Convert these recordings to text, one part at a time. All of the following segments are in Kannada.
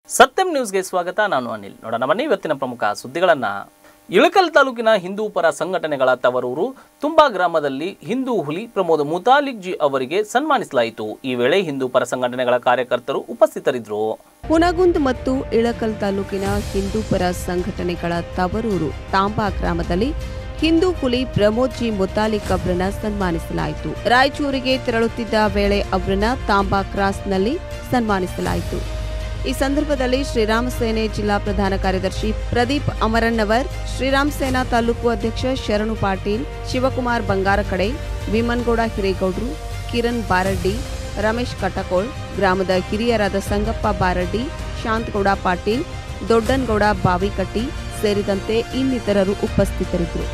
ಸತ್ಯಂ ನ್ಯೂಸ್ಗೆ ಸ್ವಾಗತ ನಾನು ಅನಿಲ್ ನೋಡೋಣ ಬನ್ನಿ ಇವತ್ತಿನ ಪ್ರಮುಖ ಸುದ್ದಿಗಳನ್ನ ಇಳಕಲ್ ತಾಲೂಕಿನ ಹಿಂದೂ ಪರ ಸಂಘಟನೆಗಳ ತವರೂರು ತುಂಬಾ ಗ್ರಾಮದಲ್ಲಿ ಹಿಂದೂ ಹುಲಿ ಪ್ರಮೋದ್ ಮುತಾಲಿಕ್ ಜಿ ಅವರಿಗೆ ಸನ್ಮಾನಿಸಲಾಯಿತು ಈ ವೇಳೆ ಹಿಂದೂ ಪರ ಸಂಘಟನೆಗಳ ಕಾರ್ಯಕರ್ತರು ಉಪಸ್ಥಿತರಿದ್ದರು ಹುನಗುಂದ್ ಮತ್ತು ಇಳಕಲ್ ತಾಲೂಕಿನ ಹಿಂದೂ ಪರ ಸಂಘಟನೆಗಳ ತವರೂರು ತಾಂಬಾ ಗ್ರಾಮದಲ್ಲಿ ಹಿಂದೂ ಹುಲಿ ಪ್ರಮೋದ್ ಜಿ ಮುತಾಲಿಕ್ ಅವರನ್ನ ಸನ್ಮಾನಿಸಲಾಯಿತು ರಾಯಚೂರಿಗೆ ತೆರಳುತ್ತಿದ್ದ ವೇಳೆ ಅವರನ್ನ ತಾಂಬಾ ಕ್ರಾಸ್ನಲ್ಲಿ ಸನ್ಮಾನಿಸಲಾಯಿತು ಈ ಸಂದರ್ಭದಲ್ಲಿ ಶ್ರೀರಾಮ ಸೇನೆ ಜಿಲ್ಲಾ ಪ್ರಧಾನ ಕಾರ್ಯದರ್ಶಿ ಪ್ರದೀಪ್ ಅಮರಣ್ಣವರ್ ಶ್ರೀರಾಮ್ ಸೇನಾ ತಾಲೂಕು ಅಧ್ಯಕ್ಷ ಶರಣು ಪಾಟೀಲ್ ಶಿವಕುಮಾರ್ ಬಂಗಾರಕಡೆ ವಿಮನ್ಗೌಡ ಹಿರೇಗೌಡ್ರು ಕಿರಣ್ ಬಾರಡ್ಡಿ ರಮೇಶ್ ಕಟಕೋಳ್ ಗ್ರಾಮದ ಹಿರಿಯರಾದ ಸಂಗಪ್ಪ ಬಾರಡ್ಡಿ ಶಾಂತಗೌಡ ಪಾಟೀಲ್ ದೊಡ್ಡನಗೌಡ ಬಾವಿಕಟ್ಟಿ ಸೇರಿದಂತೆ ಇನ್ನಿತರರು ಉಪಸ್ಥಿತರಿದ್ದರು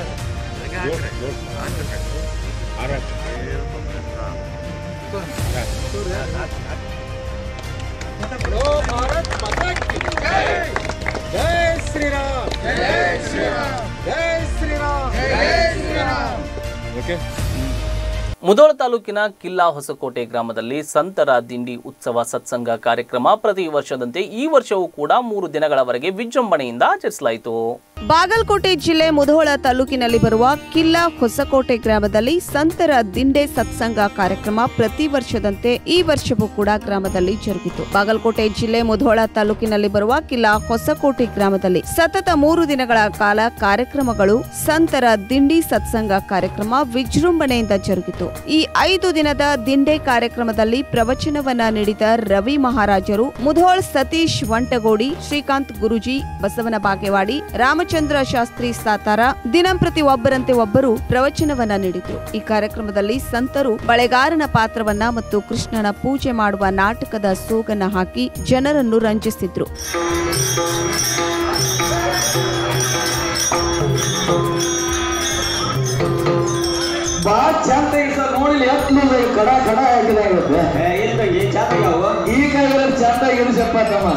जय श्री राम जय श्री राम जय श्री राम जय श्री राम ओके ಮುದೋಳ ತಾಲೂಕಿನ ಕಿಲ್ಲಾ ಹೊಸಕೋಟೆ ಗ್ರಾಮದಲ್ಲಿ ಸಂತರ ದಿಂಡಿ ಉತ್ಸವ ಸತ್ಸಂಗ ಕಾರ್ಯಕ್ರಮ ಪ್ರತಿ ವರ್ಷದಂತೆ ಈ ವರ್ಷವೂ ಕೂಡ ಮೂರು ದಿನಗಳವರೆಗೆ ವಿಜೃಂಭಣೆಯಿಂದ ಆಚರಿಸಲಾಯಿತು ಬಾಗಲಕೋಟೆ ಜಿಲ್ಲೆ ಮುಧೋಳ ತಾಲೂಕಿನಲ್ಲಿ ಬರುವ ಕಿಲ್ಲಾ ಹೊಸಕೋಟೆ ಗ್ರಾಮದಲ್ಲಿ ಸಂತರ ದಿಂಡೆ ಸತ್ಸಂಗ ಕಾರ್ಯಕ್ರಮ ಪ್ರತಿ ವರ್ಷದಂತೆ ಈ ವರ್ಷವೂ ಕೂಡ ಗ್ರಾಮದಲ್ಲಿ ಜರುಗಿತು ಬಾಗಲಕೋಟೆ ಜಿಲ್ಲೆ ಮುಧೋಳ ತಾಲೂಕಿನಲ್ಲಿ ಬರುವ ಕಿಲ್ಲಾ ಹೊಸಕೋಟೆ ಗ್ರಾಮದಲ್ಲಿ ಸತತ ಮೂರು ದಿನಗಳ ಕಾಲ ಕಾರ್ಯಕ್ರಮಗಳು ಸಂತರ ದಿಂಡಿ ಸತ್ಸಂಗ ಕಾರ್ಯಕ್ರಮ ವಿಜೃಂಭಣೆಯಿಂದ ಜರುಗಿತು ಈ ಐದು ದಿನದ ದಿಂಡೆ ಕಾರ್ಯಕ್ರಮದಲ್ಲಿ ಪ್ರವಚನವನ್ನ ನೀಡಿದ ರವಿ ಮಹಾರಾಜರು ಮುಧೋಳ್ ಸತೀಶ್ ವಂಟಗೋಡಿ ಶ್ರೀಕಾಂತ್ ಗುರುಜಿ ಬಸವನ ಬಾಗೇವಾಡಿ ರಾಮಚಂದ್ರ ಶಾಸ್ತ್ರಿ ಸಾತಾರ ದಿನಂಪ್ರತಿ ಒಬ್ಬರಂತೆ ಒಬ್ಬರು ಪ್ರವಚನವನ್ನ ನೀಡಿದ್ರು ಈ ಕಾರ್ಯಕ್ರಮದಲ್ಲಿ ಸಂತರು ಬಳೆಗಾರನ ಪಾತ್ರವನ್ನ ಮತ್ತು ಕೃಷ್ಣನ ಪೂಜೆ ಮಾಡುವ ನಾಟಕದ ಸೋಗನ್ನ ಹಾಕಿ ಜನರನ್ನು ರಂಜಿಸಿದ್ರು ಬಾ ಚಂದ ಈಗ ನೋಡಿ ಎತ್ತಲು ಕಡ ಕಡ ಹಾಕಿದ ಇವತ್ತು ಇಲ್ಲ ಏನ್ ಚಾತ ಯಾವ ಈಗ ಇರೋದು ಚಂದ ಇರಿಸಪ್ಪ ತಮ್ಮ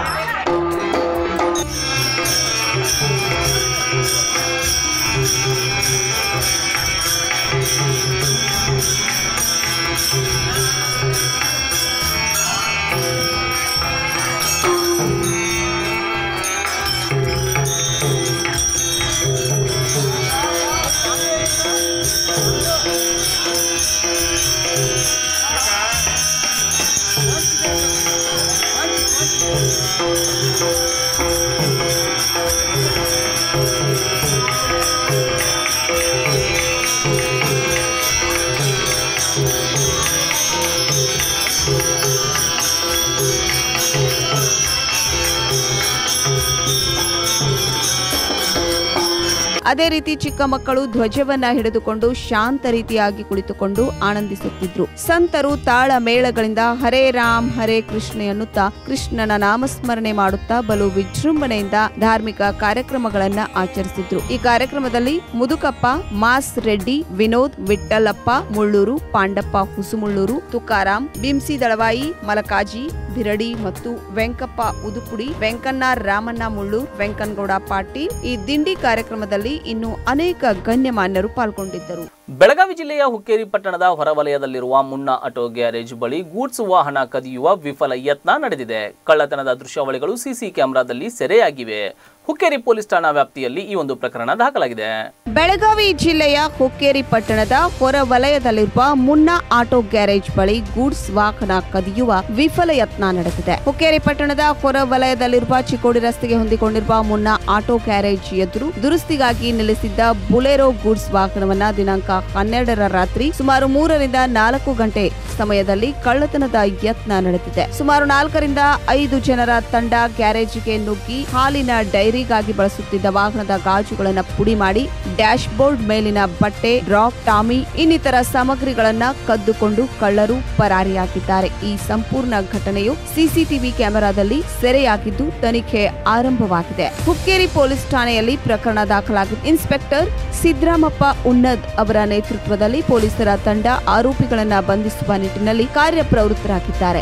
ಅದೇ ರೀತಿ ಚಿಕ್ಕ ಮಕ್ಕಳು ಧ್ವಜವನ್ನ ಹಿಡಿದುಕೊಂಡು ಶಾಂತ ರೀತಿಯಾಗಿ ಕುಳಿತುಕೊಂಡು ಆನಂದಿಸುತ್ತಿದ್ರು ಸಂತರು ತಾಳ ಮೇಳಗಳಿಂದ ಹರೇ ರಾಮ್ ಹರೇ ಕೃಷ್ಣ ಎನ್ನುತ್ತಾ ಕೃಷ್ಣನ ನಾಮಸ್ಮರಣೆ ಮಾಡುತ್ತಾ ಬಲು ವಿಜೃಂಭಣೆಯಿಂದ ಧಾರ್ಮಿಕ ಕಾರ್ಯಕ್ರಮಗಳನ್ನ ಆಚರಿಸಿದ್ರು ಈ ಕಾರ್ಯಕ್ರಮದಲ್ಲಿ ಮುದುಕಪ್ಪ ಮಾಸ್ ರೆಡ್ಡಿ ವಿನೋದ್ ವಿಠ್ಠಲಪ್ಪ ಮುಳ್ಳೂರು ಪಾಂಡಪ್ಪ ಹುಸುಮುಳ್ಳೂರು ತುಕಾರಾಮ್ ಬಿಂಸಿ ದಳವಾಯಿ ಮಲಕಾಜಿ ಬಿರಡಿ ಮತ್ತು ವೆಂಕಪ್ಪ ಉದುಪುಡಿ ವೆಂಕಣ್ಣ ರಾಮಣ್ಣ ಮುಳ್ಳೂರ್ ವೆಂಕನಗೌಡ ಪಾಟೀಲ್ ಈ ದಿಂಡಿ ಕಾರ್ಯಕ್ರಮದಲ್ಲಿ ಇನ್ನು ಅನೇಕ ಗಣ್ಯಮಾನ್ಯರು ಪಾಲ್ಗೊಂಡಿದ್ದರು ಬೆಳಗಾವಿ ಜಿಲ್ಲೆಯ ಹುಕ್ಕೇರಿ ಪಟ್ಟಣದ ಹೊರವಲಯದಲ್ಲಿರುವ ಮುನ್ನಾ ಆಟೋ ಗ್ಯಾರೇಜ್ ಬಳಿ ಗೂಡ್ಸ್ ವಾಹನ ಕದಿಯುವ ವಿಫಲ ಯತ್ನ ನಡೆದಿದೆ ಕಳ್ಳತನದ ದೃಶ್ಯಾವಳಿಗಳು ಸಿಸಿ ಕ್ಯಾಮೆರಾದಲ್ಲಿ ಸೆರೆಯಾಗಿವೆ ಹುಕ್ಕೇರಿ ಪೊಲೀಸ್ ಠಾಣಾ ವ್ಯಾಪ್ತಿಯಲ್ಲಿ ಈ ಒಂದು ಪ್ರಕರಣ ದಾಖಲಾಗಿದೆ ಬೆಳಗಾವಿ ಜಿಲ್ಲೆಯ ಹುಕ್ಕೇರಿ ಪಟ್ಟಣದ ಹೊರವಲಯದಲ್ಲಿರುವ ಮುನ್ನಾ ಆಟೋ ಗ್ಯಾರೇಜ್ ಬಳಿ ಗೂಡ್ಸ್ ವಾಹನ ಕದಿಯುವ ವಿಫಲ ಯತ್ನ ನಡೆದಿದೆ ಹುಕ್ಕೇರಿ ಪಟ್ಟಣದ ಹೊರವಲಯದಲ್ಲಿರುವ ಚಿಕ್ಕೋಡಿ ರಸ್ತೆಗೆ ಹೊಂದಿಕೊಂಡಿರುವ ಮುನ್ನಾ ಆಟೋ ಗ್ಯಾರೇಜ್ ಎದುರು ದುರಸ್ತಿಗಾಗಿ ನಿಲ್ಲಿಸಿದ್ದ ಬುಲೆರೋ ಗೂಡ್ಸ್ ವಾಹನವನ್ನ ದಿನಾಂಕ ಹನ್ನೆರಡರ ರಾತ್ರಿ ಸುಮಾರು ಮೂರರಿಂದ ನಾಲ್ಕು ಗಂಟೆ ಸಮಯದಲ್ಲಿ ಕಳ್ಳತನದ ಯತ್ನ ನಡೆದಿದೆ ಸುಮಾರು ನಾಲ್ಕರಿಂದ ಐದು ಜನರ ತಂಡ ಗ್ಯಾರೇಜ್ಗೆ ನುಗ್ಗಿ ಹಾಲಿನ ಡೈರಿಗಾಗಿ ಬಳಸುತ್ತಿದ್ದ ವಾಹನದ ಗಾಜುಗಳನ್ನು ಪುಡಿ ಮಾಡಿ ಡ್ಯಾಶ್ ಬೋರ್ಡ್ ಮೇಲಿನ ಬಟ್ಟೆ ಡ್ರಾಪ್ ಟಾಮಿ ಇನ್ನಿತರ ಸಾಮಗ್ರಿಗಳನ್ನ ಕದ್ದುಕೊಂಡು ಕಳ್ಳರು ಪರಾರಿಯಾಗಿದ್ದಾರೆ ಈ ಸಂಪೂರ್ಣ ಘಟನೆಯು ಸಿಸಿಟಿವಿ ಕ್ಯಾಮೆರಾದಲ್ಲಿ ಸೆರೆಯಾಗಿದ್ದು ತನಿಖೆ ಆರಂಭವಾಗಿದೆ ಹುಕ್ಕೇರಿ ಪೊಲೀಸ್ ಠಾಣೆಯಲ್ಲಿ ಪ್ರಕರಣ ದಾಖಲಾಗಿದೆ ಇನ್ಸ್ಪೆಕ್ಟರ್ ಸಿದ್ದರಾಮಪ್ಪ ಉನ್ನದ್ ಅವರ ನೇತೃತ್ವದಲ್ಲಿ ಪೊಲೀಸರ ತಂಡ ಆರೋಪಿಗಳನ್ನ ಬಂಧಿಸುವ ನಿಟ್ಟಿನಲ್ಲಿ ಕಾರ್ಯಪ್ರವೃತ್ತರಾಗಿದ್ದಾರೆ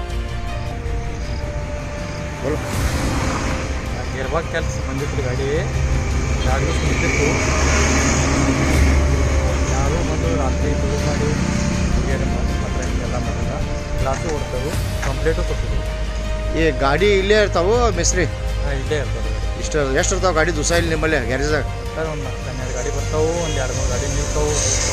ಇರ್ವಾಗ ಕೆಲಸ ಬಂದಿತ್ತು ಗಾಡಿ ಎರಡು ದಿವಸ ನಿಂತಿತ್ತು ಯಾರು ಬಂದು ರಾತ್ರಿ ಇದು ಮಾಡಿ ಹುಡುಗಿಯರ ಹತ್ರ ಹಿಂಗೆಲ್ಲ ಮಾಡಿದ ಗ್ಲಾಸು ಹೊಡ್ತವು ಕಂಪ್ಲೇಟು ಕೊಟ್ಟಿದ್ವು ಈ ಗಾಡಿ ಇಲ್ಲೇ ಇರ್ತಾವು ಮಿಸ್ರಿ ಹಾಂ ಇಲ್ಲೇ ಇರ್ತದೆ ಗಾಡಿ ಇಷ್ಟು ಎಷ್ಟು ಇರ್ತಾವೆ ಗಾಡಿ ದುಸ ಇಲ್ಲಿ ನಿಮ್ಮಲ್ಲಿ ಗ್ಯಾರೇಜ್ದಾಗ ಸರ್ ಒಂದು ಹನ್ನೆರಡು ಗಾಡಿ ಬರ್ತಾವೆ ಒಂದು ಎರಡು ಮೂರು ಗಾಡಿ ನಿಲ್ತಾವು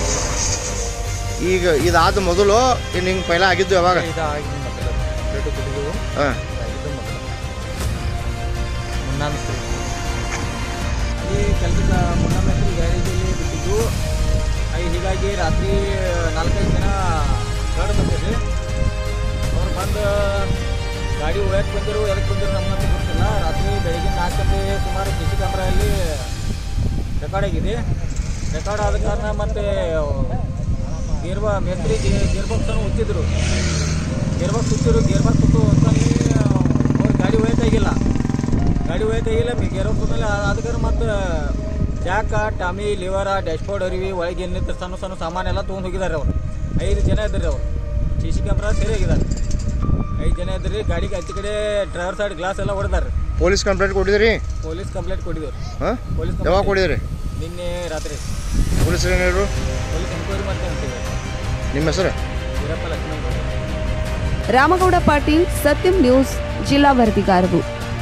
ಈಗ ಇದಾದ ಮೊದಲು ಇನ್ನು ಹಿಂಗೆ ಪೈಲ ಆಗಿದ್ದು ಯಾವಾಗ ಇದಾಗಿ ಮೊದಲು ರೇಟು ಕುಡಿದು ಹಾಂ ಇದಾಗಿದ್ದು ಮೊದಲು ಮುನ್ನಾನು ಈ ಕೆಲಸದ ಮುನ್ನಮೆಂಟ್ರಿ ಗ್ಯಾರೇಜಲ್ಲಿ ಬಿಟ್ಟಿದ್ದು ಐ ಹೀಗಾಗಿ ರಾತ್ರಿ ನಾಲ್ಕೈದು ಜನ ಗಾಡಿ ಬಂದಿದ್ರಿ ಅವ್ರು ಬಂದು ಗಾಡಿ ಒಯ್ಯಕ್ಕೆ ಬಂದಿರು ಎದಕ್ಕೆ ಬಂದಿರು ನಮ್ಮಂತ ಗೊತ್ತಿಲ್ಲ ರಾತ್ರಿ ಬೆಳಗ್ಗೆ ನಾಲ್ಕು ಗಂಟೆ ಸುಮಾರು ಸಿ ಸಿ ಕ್ಯಾಮ್ರಲ್ಲಿ ರೆಕಾರ್ಡ್ ಆಗಿದೆ ರೆಕಾರ್ಡ್ ಆದ ಕಾರಣ ಮತ್ತು ಗೇರ್ ಬಾ ಮೇಸ್ತ್ರಿ ಗೇರ್ ಬಾಕ್ಸನ್ನು ಉಚ್ಚಿದ್ರು ಗೇರ್ ಬಾಕ್ಸ್ ಉಚ್ಚಿದ್ರು ಗೇರ್ ಬಾಕ್ಸ್ ಉತ್ತು ಅಂತಲ್ಲಿ ಅವ್ರು ಗಾಡಿ ಒಯ್ಯಕ್ಕಾಗಿಲ್ಲ ಗಾಡಿ ಒಯ್ಯಕ್ಕಾಗಿಲ್ಲ ಗೇರ್ ಬಾಕ್ಸ್ ಮೇಲೆ ಅದಕ್ಕೆ ಮತ್ತು ಜಾಕ ಟಾಮಿ ಲಿವರ ಡ್ಯಾಶ್ಬೋರ್ಡ್ ಅರಿವಿ ಒಳಗೆ ಏನಿತ್ತು ಸಣ್ಣ ಸಣ್ಣ ಸಾಮಾನು ಎಲ್ಲ ತೊಗೊಂಡು ಹೋಗಿದ್ದಾರೆ ಅವರು ಐದು ಜನ ಇದ್ರಿ ಅವರು ಸಿ ಸಿ ಕ್ಯಾಮ್ರಾ ಸೇರಿ ಹೋಗಿದ್ದಾರೆ ಐದು ಜನ ಇದ್ರಿ ಗಾಡಿಗೆ ಆಚೆ ಕಡೆ ಡ್ರೈವರ್ ಸೈಡ್ ಗ್ಲಾಸ್ ಎಲ್ಲ ಹೊಡೆದಾರೆ ಪೊಲೀಸ್ ಕಂಪ್ಲೇಂಟ್ ಕೊಟ್ಟಿದ್ರಿ ಪೊಲೀಸ್ ಕಂಪ್ಲೇಂಟ್ ಕೊಟ್ಟಿದ್ರು ಹಾಂ ಪೊಲೀಸ್ ಯಾವಾಗ ಕಂಪ್ಲೇಂಟ್ ಕೊಟ್ಟಿದ್ರಿ ನಿನ್ನೆ ರಾತ್ರಿ ಪೊಲೀಸರು ಏನು ಹೇಳಿದ್ರು ಪೊಲೀಸ್ ಎನ್ಕ್ವೈರಿ ಮಾಡ್ತಾರೆ ಅಂತಿದ್ದಾರೆ ನಿಮ್ಮ ಹೆಸರು ವೀರಪ್ಪ ಲಕ್ಷ್ಮಣ ರಾಮಗೌಡ ಪಾಟೀಲ್ ಸತ್ಯಂ ನ್ಯೂಸ್ ಜಿಲ್ಲಾ ವರದಿಗಾರರು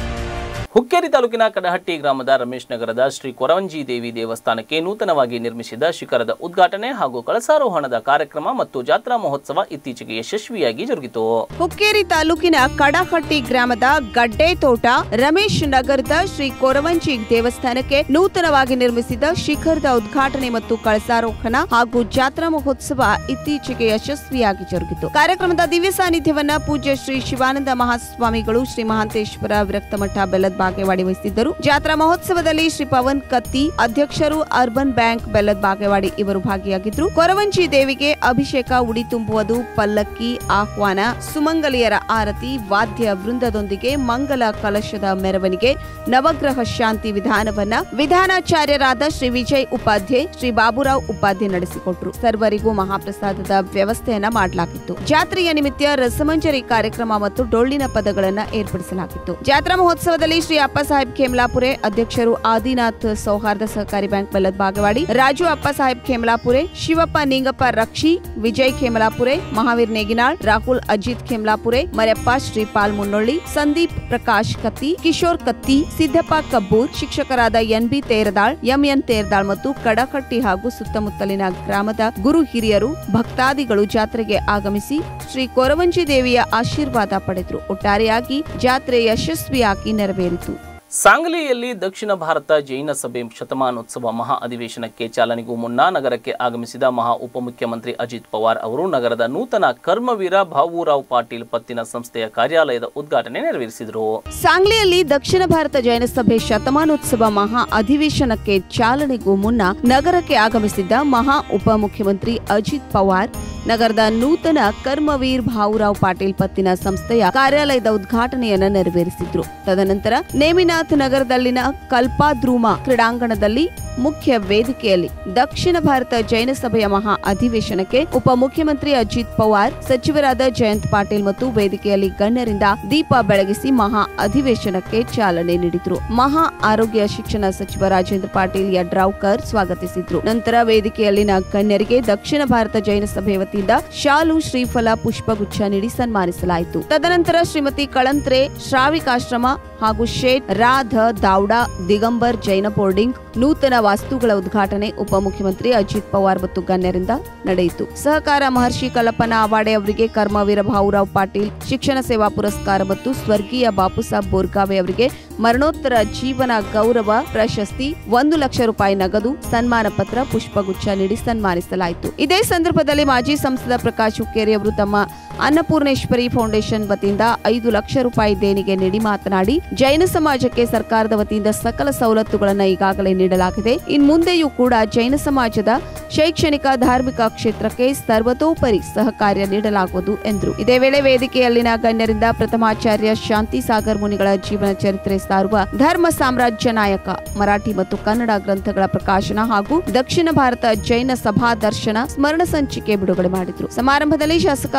ಹುಕ್ಕೇರಿ ತಾಲೂಕಿನ ಕಡಹಟ್ಟಿ ಗ್ರಾಮದ ರಮೇಶ್ ನಗರದ ಶ್ರೀ ಕೊರವಂಜಿ ದೇವಿ ದೇವಸ್ಥಾನಕ್ಕೆ ನೂತನವಾಗಿ ನಿರ್ಮಿಸಿದ ಶಿಖರದ ಉದ್ಘಾಟನೆ ಹಾಗೂ ಕಳಸಾರೋಹಣದ ಕಾರ್ಯಕ್ರಮ ಮತ್ತು ಜಾತ್ರಾ ಮಹೋತ್ಸವ ಇತ್ತೀಚೆಗೆ ಯಶಸ್ವಿಯಾಗಿ ಜರುಗಿತು ಹುಕ್ಕೇರಿ ತಾಲೂಕಿನ ಕಡಹಟ್ಟಿ ಗ್ರಾಮದ ಗಡ್ಡೆ ತೋಟ ರಮೇಶ್ ನಗರದ ಶ್ರೀ ಕೊರವಂಜಿ ದೇವಸ್ಥಾನಕ್ಕೆ ನೂತನವಾಗಿ ನಿರ್ಮಿಸಿದ ಶಿಖರದ ಉದ್ಘಾಟನೆ ಮತ್ತು ಕಳಸಾರೋಹಣ ಹಾಗೂ ಜಾತ್ರಾ ಮಹೋತ್ಸವ ಇತ್ತೀಚೆಗೆ ಯಶಸ್ವಿಯಾಗಿ ಜರುಗಿತು ಕಾರ್ಯಕ್ರಮದ ದಿವ್ಯ ಸಾನ್ನಿಧ್ಯವನ್ನ ಪೂಜ್ಯ ಶ್ರೀ ಶಿವಾನಂದ ಮಹಾಸ್ವಾಮಿಗಳು ಶ್ರೀ ಮಹಾಂತೇಶ್ವರ ವಿರಕ್ತಮಠ ಬೆಲ್ಲದ ಬಾಗೇವಾಡಿ ವಹಿಸಿದ್ದರು ಜಾತ್ರಾ ಮಹೋತ್ಸವದಲ್ಲಿ ಶ್ರೀ ಪವನ್ ಕತ್ತಿ ಅಧ್ಯಕ್ಷರು ಅರ್ಬನ್ ಬ್ಯಾಂಕ್ ಬೆಲ್ಲದ ಬಾಗೇವಾಡಿ ಇವರು ಭಾಗಿಯಾಗಿದ್ರು ಕೊರವಂಜಿ ದೇವಿಗೆ ಅಭಿಷೇಕ ಉಡಿ ತುಂಬುವುದು ಪಲ್ಲಕ್ಕಿ ಆಹ್ವಾನ ಸುಮಂಗಲಿಯರ ಆರತಿ ವಾದ್ಯ ವೃಂದದೊಂದಿಗೆ ಮಂಗಲ ಕಲಶದ ಮೆರವಣಿಗೆ ನವಗ್ರಹ ಶಾಂತಿ ವಿಧಾನವನ್ನ ವಿಧಾನಾಚಾರ್ಯರಾದ ಶ್ರೀ ವಿಜಯ್ ಉಪಾಧ್ಯಾಯ ಶ್ರೀ ಬಾಬುರಾವ್ ಉಪಾಧ್ಯಾಯ ನಡೆಸಿಕೊಟ್ರು ಸರ್ವರಿಗೂ ಮಹಾಪ್ರಸಾದದ ವ್ಯವಸ್ಥೆಯನ್ನ ಮಾಡಲಾಗಿತ್ತು ಜಾತ್ರೆಯ ನಿಮಿತ್ತ ರಸಮಂಜರಿ ಕಾರ್ಯಕ್ರಮ ಮತ್ತು ಡೊಳ್ಳಿನ ಪದಗಳನ್ನ ಏರ್ಪಡಿಸಲಾಗಿತ್ತು ಜಾತ್ರಾ ಮಹೋತ್ಸವದಲ್ಲಿ ಶ್ರೀ ಅಪ್ಪ ಸಾಹೇಬ್ ಖೇಮ್ಲಾಪುರೆ ಅಧ್ಯಕ್ಷರು ಆದಿನಾಥ್ ಸೌಹಾರ್ದ ಸಹಕಾರಿ ಬ್ಯಾಂಕ್ ಬೆಲ್ಲದ ಬಾಗವಾಡಿ ರಾಜು ಅಪ್ಪ ಸಾಹೇಬ್ ಖೇಮ್ಲಾಪುರೆ ಶಿವಪ್ಪ ನಿಂಗಪ್ಪ ರಕ್ಷಿ ವಿಜಯ್ ಖೇಮಲಾಪುರೆ ಮಹಾವೀರ್ ನೇಗಿನಾಳ್ ರಾಹುಲ್ ಅಜಿತ್ ಖೇಮ್ಲಾಪುರೆ ಮರೆಪ್ಪ ಶ್ರೀಪಾಲ್ ಮುನ್ನೊಳ್ಳಿ ಸಂದೀಪ್ ಪ್ರಕಾಶ್ ಕತ್ತಿ ಕಿಶೋರ್ ಕತ್ತಿ ಸಿದ್ದಪ್ಪ ಕಬ್ಬೂರ್ ಶಿಕ್ಷಕರಾದ N B Teradal MN Teradal ಮತ್ತು ಕಡಕಟ್ಟಿ ಹಾಗೂ ಸುತ್ತಮುತ್ತಲಿನ ಗ್ರಾಮದ ಗುರು ಹಿರಿಯರು ಭಕ್ತಾದಿಗಳು ಜಾತ್ರೆಗೆ ಆಗಮಿಸಿ ಶ್ರೀ ಕೊರವಂಜಿ ದೇವಿಯ ಆಶೀರ್ವಾದ ಪಡೆದರು ಒಟ್ಟಾರೆಯಾಗಿ ಜಾತ್ರೆ ಯಶಸ್ವಿಯಾಗಿ ನೆರವೇರಿತು ಸಾಂಗ್ಲಿಯಲ್ಲಿ ದಕ್ಷಿಣ ಭಾರತ ಜೈನ ಸಭೆ ಶತಮಾನೋತ್ಸವ ಮಹಾ ಅಧಿವೇಶನಕ್ಕೆ ಚಾಲನೆಗೂ ಮುನ್ನ ನಗರಕ್ಕೆ ಆಗಮಿಸಿದ ಮಹಾ ಉಪಮುಖ್ಯಮಂತ್ರಿ ಅಜಿತ್ ಪವಾರ್ ಅವರು ನಗರದ ನೂತನ ಕರ್ಮವೀರ ಭಾವೂರಾವ್ ಪಾಟೀಲ್ ಪತ್ತಿನ ಸಂಸ್ಥೆಯ ಕಾರ್ಯಾಲಯದ ಉದ್ಘಾಟನೆ ನೆರವೇರಿಸಿದರು ಸಾಂಗ್ಲಿಯಲ್ಲಿ ದಕ್ಷಿಣ ಭಾರತ ಜೈನ ಸಭೆ ಶತಮಾನೋತ್ಸವ ಮಹಾ ಅಧಿವೇಶನಕ್ಕೆ ಚಾಲನೆಗೂ ಮುನ್ನ ನಗರಕ್ಕೆ ಆಗಮಿಸಿದ್ದ ಮಹಾ ಉಪಮುಖ್ಯಮಂತ್ರಿ ಅಜಿತ್ ಪವಾರ್ ನಗರದ ನೂತನ ಕರ್ಮವೀರ್ ಭಾವುರಾವ್ ಪಾಟೀಲ್ ಪತ್ತಿನ ಸಂಸ್ಥೆಯ ಕಾರ್ಯಾಲಯದ ಉದ್ಘಾಟನೆಯನ್ನ ನೆರವೇರಿಸಿದ್ರು ತದನಂತರ ನೇಮಿನಾಥ್ ನಗರದಲ್ಲಿನ ಕಲ್ಪಾದ್ರೂಮ ಕ್ರೀಡಾಂಗಣದಲ್ಲಿ ಮುಖ್ಯ ವೇದಿಕೆಯಲ್ಲಿ ದಕ್ಷಿಣ ಭಾರತ ಜೈನ ಸಭೆಯ ಮಹಾ ಅಧಿವೇಶನಕ್ಕೆ ಉಪಮುಖ್ಯಮಂತ್ರಿ ಅಜಿತ್ ಪವಾರ್ ಸಚಿವರಾದ ಜಯಂತ್ ಪಾಟೀಲ್ ಮತ್ತು ವೇದಿಕೆಯಲ್ಲಿ ಗಣ್ಯರಿಂದ ದೀಪ ಬೆಳಗಿಸಿ ಮಹಾ ಅಧಿವೇಶನಕ್ಕೆ ಚಾಲನೆ ನೀಡಿದ್ರು ಮಹಾ ಆರೋಗ್ಯ ಶಿಕ್ಷಣ ಸಚಿವ ರಾಜೇಂದ್ರ ಪಾಟೀಲ್ ಯಡ್ರಾವ್ಕರ್ ಸ್ವಾಗತಿಸಿದ್ರು ನಂತರ ವೇದಿಕೆಯಲ್ಲಿನ ಗಣ್ಯರಿಗೆ ದಕ್ಷಿಣ ಭಾರತ ಜೈನ ಸಭೆ ವತಿಯಿಂದ ಶಾಲು ಶ್ರೀಫಲ ಪುಷ್ಪಗುಚ್ಛ ನೀಡಿ ಸನ್ಮಾನಿಸಲಾಯಿತು ತದನಂತರ ಶ್ರೀಮತಿ ಕಳಂತ್ರೆ ಶ್ರಾವಿಕಾಶ್ರಮ ಹಾಗೂ ಶೇಟ್ ರಾಧ ದಾವ್ಡಾ ದಿಗಂಬರ್ ಜೈನ ಬೋರ್ಡಿಂಗ್ ನೂತನ ವಾಸ್ತುಗಳ ಉದ್ಘಾಟನೆ ಉಪಮುಖ್ಯಮಂತ್ರಿ ಅಜಿತ್ ಪವಾರ್ ಮತ್ತು ಗಣ್ಯರಿಂದ ನಡೆಯಿತು ಸಹಕಾರ ಮಹರ್ಷಿ ಕಲ್ಲಪ್ಪನ ಅವಾಡೆ ಅವರಿಗೆ ಕರ್ಮವೀರ ಭಾವುರಾವ್ ಪಾಟೀಲ್ ಶಿಕ್ಷಣ ಸೇವಾ ಪುರಸ್ಕಾರ ಮತ್ತು ಸ್ವರ್ಗೀಯ ಬಾಪುಸಾಬ್ ಬೋರ್ಗಾವೆ ಅವರಿಗೆ ಮರಣೋತ್ತರ ಜೀವನ ಗೌರವ ಪ್ರಶಸ್ತಿ ಒಂದು ಲಕ್ಷ ರೂಪಾಯಿ ನಗದು ಸನ್ಮಾನ ಪತ್ರ ಪುಷ್ಪಗುಚ್ಛ ನೀಡಿ ಸನ್ಮಾನಿಸಲಾಯಿತು ಇದೇ ಸಂದರ್ಭದಲ್ಲಿ ಮಾಜಿ ಸಂಸದ ಪ್ರಕಾಶ್ ಹುಕ್ಕೇರಿ ಅವರು ತಮ್ಮ ಅನ್ನಪೂರ್ಣೇಶ್ವರಿ ಫೌಂಡೇಶನ್ ವತಿಯಿಂದ ಐದು ಲಕ್ಷ ರೂಪಾಯಿ ದೇಣಿಗೆ ನೀಡಿ ಮಾತನಾಡಿ ಜೈನ ಸಮಾಜಕ್ಕೆ ಸರ್ಕಾರದ ವತಿಯಿಂದ ಸಕಲ ಸವಲತ್ತುಗಳನ್ನು ಈಗಾಗಲೇ ನೀಡಲಾಗಿದೆ ಇನ್ ಮುಂದೆಯೂ ಕೂಡ ಜೈನ ಸಮಾಜದ ಶೈಕ್ಷಣಿಕ ಧಾರ್ಮಿಕ ಕ್ಷೇತ್ರಕ್ಕೆ ಸರ್ವತೋಪರಿ ಸಹಕಾರ್ಯ ನೀಡಲಾಗುವುದು ಎಂದರು ಇದೇ ವೇಳೆ ವೇದಿಕೆಯಲ್ಲಿನ ಗಣ್ಯರಿಂದ ಪ್ರಥಮಾಚಾರ್ಯ ಶಾಂತಿ ಸಾಗರ್ ಮುನಿಗಳ ಜೀವನ ಚರಿತ್ರೆ ಸಾರುವ ಧರ್ಮ ಸಾಮ್ರಾಜ್ಯ ನಾಯಕ ಮರಾಠಿ ಮತ್ತು ಕನ್ನಡ ಗ್ರಂಥಗಳ ಪ್ರಕಾಶನ ಹಾಗೂ ದಕ್ಷಿಣ ಭಾರತ ಜೈನ ಸಭಾ ದರ್ಶನ ಸ್ಮರಣ ಸಂಚಿಕೆ ಬಿಡುಗಡೆ ಮಾಡಿದ್ರು ಸಮಾರಂಭದಲ್ಲಿ ಶಾಸಕ ಅಭಯ್ ಪಾಟೀಲ್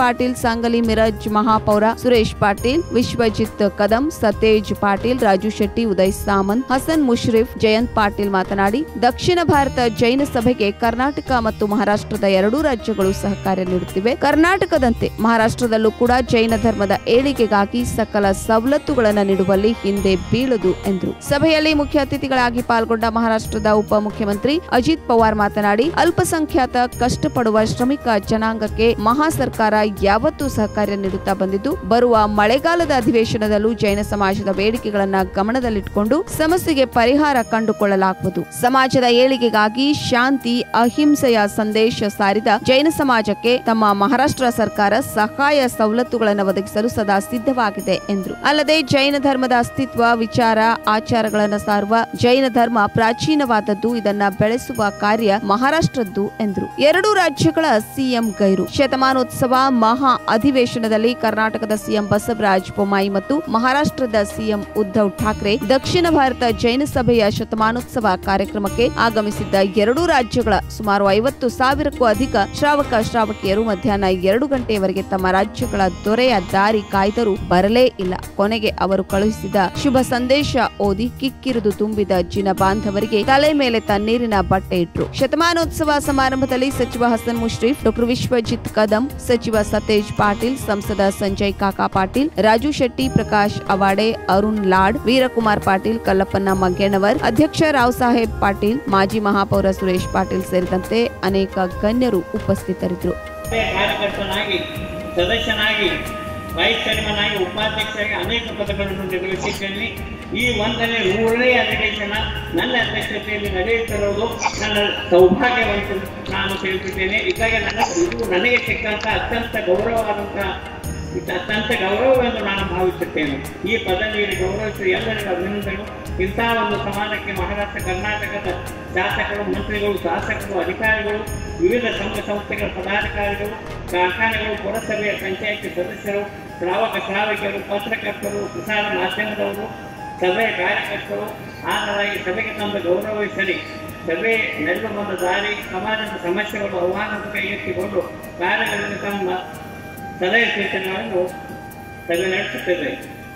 ಪಾಟೀಲ್ ಸಾಂಗಲಿ ಮಿರಜ್ ಮಹಾಪೌರ ಸುರೇಶ್ ಪಾಟೀಲ್ ವಿಶ್ವಜಿತ್ ಕದಂ ಸತೇಜ್ ಪಾಟೀಲ್ ರಾಜು ಶೆಟ್ಟಿ ಉದಯ್ ಸಾಮಂತ್ ಹಸನ್ ಮುಷ್ರಿಫ್ ಜಯಂತ್ ಪಾಟೀಲ್ ಮಾತನಾಡಿ ದಕ್ಷಿಣ ಭಾರತ ಜೈನ ಸಭೆಗೆ ಕರ್ನಾಟಕ ಮತ್ತು ಮಹಾರಾಷ್ಟ್ರದ ಎರಡೂ ರಾಜ್ಯಗಳು ಸಹಕಾರ ನೀಡುತ್ತಿವೆ ಕರ್ನಾಟಕದಂತೆ ಮಹಾರಾಷ್ಟ್ರದಲ್ಲೂ ಕೂಡ ಜೈನ ಧರ್ಮದ ಏಳಿಗೆಗಾಗಿ ಸಕಲ ಸವಲತ್ತುಗಳನ್ನು ನೀಡುವಲ್ಲಿ ಹಿಂದೆ ಬೀಳದು ಎಂದರು ಸಭೆಯಲ್ಲಿ ಮುಖ್ಯ ಅತಿಥಿಗಳಾಗಿ ಪಾಲ್ಗೊಂಡ ಮಹಾರಾಷ್ಟ್ರದ ಉಪಮುಖ್ಯಮಂತ್ರಿ ಅಜಿತ್ ಪವಾರ್ ಮಾತನಾಡಿ ಅಲ್ಪಸಂಖ್ಯಾತ ಕಷ್ಟಪಡುವ ಶ್ರಮಿಕ ಜನಾಂಗಕ್ಕೆ ಮಹಾ ಸರ್ಕಾರ ಯಾವತ್ತೂ ಸಹಕಾರ್ಯ ನೀಡುತ್ತಾ ಬಂದಿದ್ದು ಬರುವ ಮಳೆಗಾಲದ ಅಧಿವೇಶನದಲ್ಲೂ ಜೈನ ಸಮಾಜದ ಬೇಡಿಕೆಗಳನ್ನ ಗಮನದಲ್ಲಿಟ್ಟುಕೊಂಡು ಸಮಸ್ಯೆಗೆ ಪರಿಹಾರ ಕಂಡುಕೊಳ್ಳಲಾಗುವುದು ಸಮಾಜದ ಏಳಿಗೆಗಾಗಿ ಶಾಂತಿ ಅಹಿಂಸೆಯ ಸಂದೇಶ ಸಾರಿದ ಜೈನ ಸಮಾಜಕ್ಕೆ ತಮ್ಮ ಮಹಾರಾಷ್ಟ್ರ ಸರ್ಕಾರ ಸಹಾಯ ಸವಲತ್ತುಗಳನ್ನು ಒದಗಿಸಲು ಸದಾ ಸಿದ್ಧವಾಗಿದೆ ಎಂದರು ಅಲ್ಲದೆ ಜೈನ ಧರ್ಮದ ಅಸ್ತಿತ್ವ ವಿಚಾರ ಆಚಾರಗಳನ್ನು ಸಾರುವ ಜೈನ ಧರ್ಮ ಪ್ರಾಚೀನವಾದದ್ದು ಇದನ್ನ ಬೆಳೆಸುವ ಕಾರ್ಯ ಮಹಾರಾಷ್ಟ್ರದ್ದು ಎಂದರು ಎರಡೂ ರಾಜ್ಯಗಳ ಸಿಎಂ ಗೈರು ಶತಮಾನೋತ್ಸವ ಮಹಾ ಅಧಿವೇಶನದಲ್ಲಿ ಕರ್ನಾಟಕದ ಸಿಎಂ ಬಸವರಾಜ ಬೊಮ್ಮಾಯಿ ಮತ್ತು ಮಹಾರಾಷ್ಟ್ರದ ಸಿಎಂ ಉದ್ಧವ್ ಠಾಕ್ರೆ ದಕ್ಷಿಣ ಭಾರತ ಜೈನ ಸಭೆಯ ಶತಮಾನೋತ್ಸವ ಕಾರ್ಯಕ್ರಮಕ್ಕೆ ಆಗಮಿಸಿದ್ದ ಎರಡೂ ರಾಜ್ಯಗಳ ಸುಮಾರು ಐವತ್ತು ಸಾವಿರಕ್ಕೂ ಅಧಿಕ ಶ್ರಾವಕ ಶ್ರಾವಕಿಯರು ಮಧ್ಯಾಹ್ನ ಎರಡು ಗಂಟೆಯವರೆಗೆ ತಮ್ಮ ರಾಜ್ಯಗಳ ದೊರೆಯ ದಾರಿ ಕಾಯ್ದರೂ ಬರಲೇ ಇಲ್ಲ ಕೊನೆಗೆ ಅವರು ಕಳುಹಿಸಿದ ಶುಭ ಸಂದೇಶ ಓದಿ ಕಿಕ್ಕಿರಿದು ತುಂಬಿದ ಜಿನ ಬಾಂಧವರಿಗೆ ತಲೆ ಮೇಲೆ ತಣ್ಣೀರಿನ ಬಟ್ಟೆ ಇಟ್ರು ಶತಮಾನೋತ್ಸವ ಸಮಾರಂಭದಲ್ಲಿ ಸಚಿವ ಹಸನ್ ಮುಷ್ರೀಫ್ ಡಾಕ್ಟರ್ ವಿಶ್ವಜಿತ್ ಕದಂ ಸಚಿವ ಸತೇಜ್ ಪಾಟೀಲ್ ಸಂಸದ ಸಂಜಯ್ ಕಾಕಾ ಪಾಟೀಲ್ ರಾಜು ಶೆಟ್ಟಿ ಪ್ರಕಾಶ್ ಅವಾಡೆ ಅರುಣ್ ಲಾಡ್ ವೀರಕುಮಾರ್ ಪಾಟೀಲ್ ಕಲ್ಲಪ್ಪನ ಮಗ್ಗೇನವರ್ ಅಧ್ಯಕ್ಷ ರಾವ್ ಸಾಹೇಬ್ ಪಾಟೀಲ್ ಮಾಜಿ ಮಹಾಪೌರ ಸುರೇಶ್ ಪಾಟೀಲ್ ಸೇರಿದಂತೆ ಅನೇಕ ಗಣ್ಯರು ಉಪಸ್ಥಿತರಿದ್ದರು ಕಾರ್ಯಕರ್ತನಾಗಿ ಸದಸ್ಯನಾಗಿ ವೈಸ್ ಚೇರ್ಮನ್ ಆಗಿ ಉಪಾಧ್ಯಕ್ಷರಾಗಿ ಅನೇಕ ಪದಗಳನ್ನು ನಿರ್ವಹಿಸಿದ್ದೇನೆ ಈ ಒಂದನೇ ಮೂರನೇ ಅಧಿವೇಶನ ನನ್ನ ಅಧ್ಯಕ್ಷತೆಯಲ್ಲಿ ನಡೆಯುತ್ತಿರುವುದು ನನ್ನ ಸೌಭಾಗ್ಯವಂತ ನಾನು ತಿಳಿಸಿದ್ದೇನೆ ಹೀಗಾಗಿ ನನ್ನ ಇದು ನನಗೆ ಸಿಕ್ಕಂತ ಅತ್ಯಂತ ಗೌರವವಾದಂಥ ಇದು ಅತ್ಯಂತ ಗೌರವವೆಂದು ನಾನು ಭಾವಿಸುತ್ತೇನೆ ಈ ಪದವಿಯಲ್ಲಿ ಗೌರವಿಸುವ ಎಲ್ಲರಿಗೂ ಅಭಿನಂದನೆಗಳು ಇಂತಹ ಒಂದು ಸಮಾಜಕ್ಕೆ ಮಹಾರಾಷ್ಟ್ರ ಕರ್ನಾಟಕದ ಶಾಸಕರು ಮಂತ್ರಿಗಳು ಶಾಸಕರು ಅಧಿಕಾರಿಗಳು ವಿವಿಧ ಸಂಘ ಸಂಸ್ಥೆಗಳ ಪದಾಧಿಕಾರಿಗಳು ಕಾರ್ಖಾನೆಗಳು ಪುರಸಭೆಯ ಪಂಚಾಯತಿ ಸದಸ್ಯರು ಶ್ರಾವಕ ಶ್ರಾವಕಿಯರು ಪತ್ರಕರ್ತರು ಪ್ರಸಾರ ಮಾಧ್ಯಮದವರು ಸಭೆಯ ಕಾರ್ಯಕರ್ತರು ಹಾಜರಾಗಿ ಸಭೆಗೆ ತಂದ ಗೌರವಿಸಲಿ ಸಭೆ ನಡೆದು ಬಂದ ದಾರಿ ಸಮಾಜದ ಸಮಸ್ಯೆಗಳು ಆಹ್ವಾನದ ಕೈಗೆತ್ತಿಕೊಂಡು ಕಾರ್ಯಗಳಲ್ಲಿ ತಮ್ಮ ಸಲಹೆ ಸೂಚನೆಗಳನ್ನು ಸಭೆ ನಡೆಸುತ್ತೇವೆ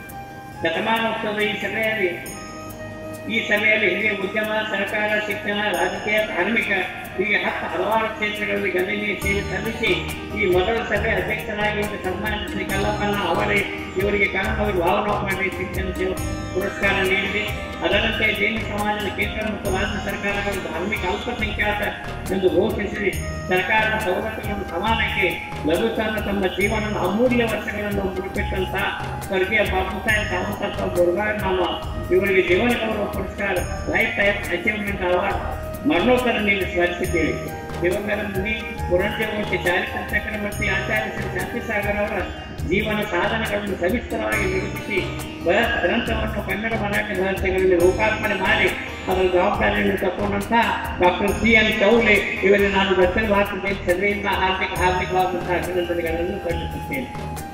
ಶತಮಾನೋತ್ಸವದ ಈ ಸಭೆಯಲ್ಲಿ ಈ ಸಭೆಯಲ್ಲಿ ಹಿರಿಯ ಉದ್ಯಮ ಸರ್ಕಾರ ಶಿಕ್ಷಣ ರಾಜಕೀಯ ಧಾರ್ಮಿಕ ಹೀಗೆ ಹತ್ತು ಹಲವಾರು ಕ್ಷೇತ್ರಗಳಲ್ಲಿ ಗಣನೀಯ ಸೇವೆ ಸಲ್ಲಿಸಿ ಈ ಮೊದಲ ಸಭೆ ಅಧ್ಯಕ್ಷರಾಗಿ ಒಂದು ಸನ್ಮಾನಿತ ಶ್ರೀ ಕಲ್ಲಪ್ಪನ ಅವರೇ ಇವರಿಗೆ ಕನ್ನಡವಾಗಿ ಭಾವನಾ ಪಾಂಡೆ ಶಿಕ್ಷಣ ಸೇವೆ ಪುರಸ್ಕಾರ ನೀಡಿದೆ ಅದರಂತೆ ಜೈನ ಸಮಾಜದ ಕೇಂದ್ರ ಮತ್ತು ರಾಜ್ಯ ಸರ್ಕಾರಗಳು ಧಾರ್ಮಿಕ ಅಲ್ಪಸಂಖ್ಯಾತ ಎಂದು ಘೋಷಿಸಿ ಸರ್ಕಾರದ ಸವಲತ್ತುಗಳನ್ನು ಸಮಾನಕ್ಕೆ ಲಘುತನ ತಮ್ಮ ಜೀವನದ ಅಮೂಲ್ಯ ವರ್ಷಗಳನ್ನು ಮುಡಿಪಿಟ್ಟಂತ ಸ್ವರ್ಗೀಯ ಬಾಬು ಸಾಹೇಬ್ ಸಾವಂತಪ್ಪ ಬುರ್ಗಾರ್ ನಾಮ ಇವರಿಗೆ ಜೀವನ ಗೌರವ ಪುರಸ್ಕಾರ ಲೈಫ್ ಟೈಮ್ ಅಚೀವ್ಮೆಂಟ್ ಅವಾರ್ಡ್ ಮರಣೋತ್ತರ ನೀಡಿ ಸ್ಮರಿಸಿದ್ದೇವೆ ದಿವಂಗತ ಮುನಿ ಪುರಂಜಮೂರ್ತಿ ಚಾರಿತ್ರ ಚಕ್ರವರ್ತಿ ಆಚಾರ್ಯ ಶ್ರೀ ಶಾಂತಿಸಾಗರ್ ಅವರ ಜೀವನ ಸಾಧನೆಗಳನ್ನು ಸವಿಸ್ತರವಾಗಿ ನಿರೂಪಿಸಿ ಬೃಹತ್ ಗ್ರಂಥವನ್ನು ಕನ್ನಡ ಮರಾಠಿ ಭಾಷೆಗಳಲ್ಲಿ ಲೋಕಾರ್ಪಣೆ ಮಾಡಿ ಅದರ ಜವಾಬ್ದಾರಿಯನ್ನು ತಗೊಂಡಂತ ಡಾಕ್ಟರ್ ಸಿ ಎನ್ ಚೌಲೆ ಇವರಿಗೆ ನಾನು ದಕ್ಷಿಣ ಭಾರತ ದೇಶ ಸಭೆಯಿಂದ ಹಾರ್ದಿಕ ಹಾರ್ದಿಕವಾದಂತಹ ಅಭಿನಂದನೆಗಳನ್ನು ಸಲ್ಲಿಸುತ್ತೇನೆ